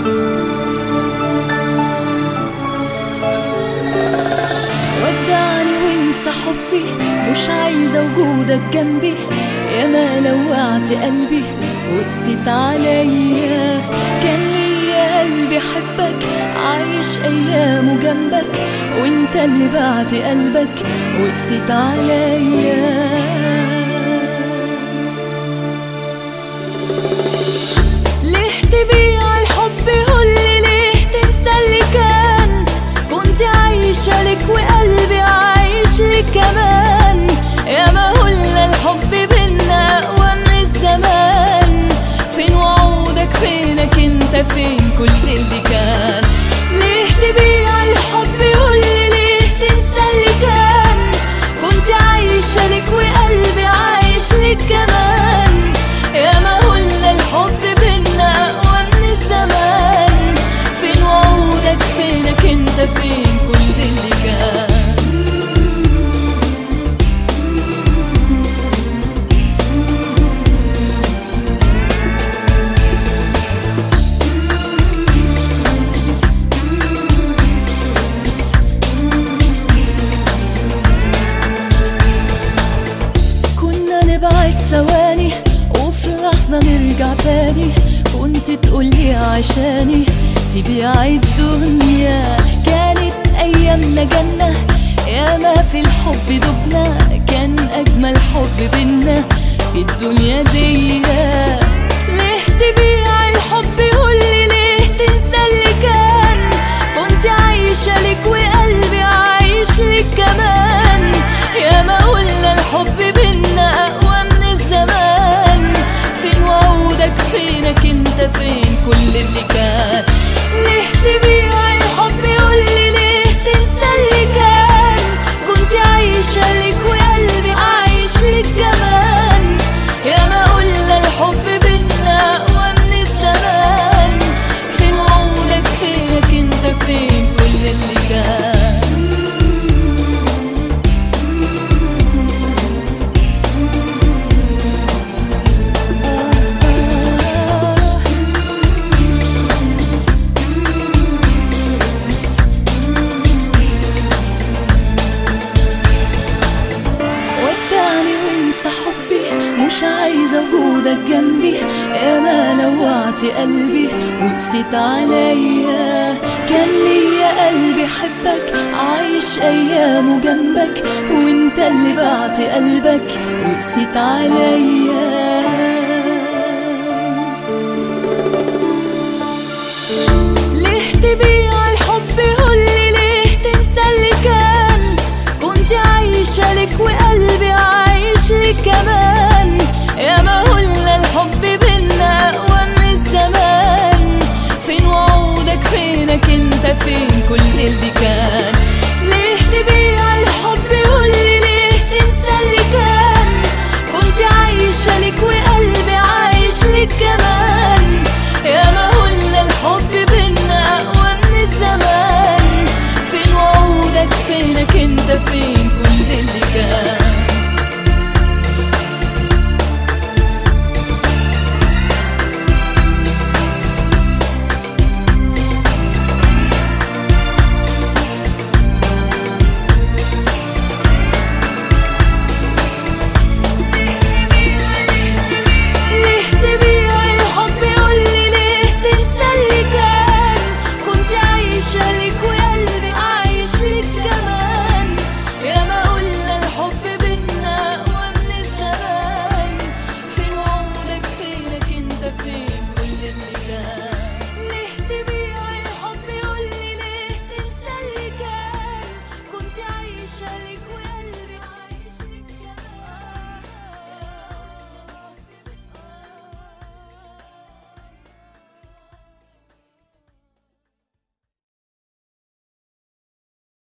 ودعني وانسى حبي مش عايزة وجودك جنبي يا ما لوعت قلبي وقسيت عليا كان ليا قلبي حبك عايش ايامه جنبك وانت اللي بعت قلبك وقسيت عليا ليه تبيع الحب قولي ليه تنسى اللي كان كنت عايشة لك وقلبي عايش لك كمان يا ما قلنا الحب بينا أقوى من الزمان فين وعودك فينك انت فين كل اللي كان ليه تبيع الحب قولي ليه تنسى اللي كان كنت عايشة لك وقلبي عايش لك كمان يا ما قلنا الحب بينا أقوى من الزمان فين وعودك فينك انت فين كل اللي كان كنا نبعد ثواني وفي لحظة نرجع تاني كنت تقولي عشاني تبيع الدنيا كانت أيامنا جنة يا ما في الحب دبنا كان أجمل حب بينا في الدنيا دي ليه تبيع الحب قولي ليه تنسى اللي كان كنت عايشة لك وقلبي عايش لك كمان يا ما قلنا الحب بينا أقوى من الزمان فين وعودك فينك انت فين كل اللي كان ليه تبيع الحب قولي ليه تنسى اللي كان كنت عايشة لك وقلبي عايش لك كمان يا ما قلنا الحب بينا أقوى من الزمان فين وعودك فينك انت فين كل اللي كان ودعني وانسى حبي مش عايزة وجودك جنبي يا ما لوعت قلبي وقسيت عليا كان ليا قلبي حبك عايش ايامه جنبك وانت اللي بعت قلبك وقسيت عليا ليه تبيع الحب قولي ليه تنسى اللي كان كنت عايشة لك وقلبي عايش لك كمان يا ما قلنا الحب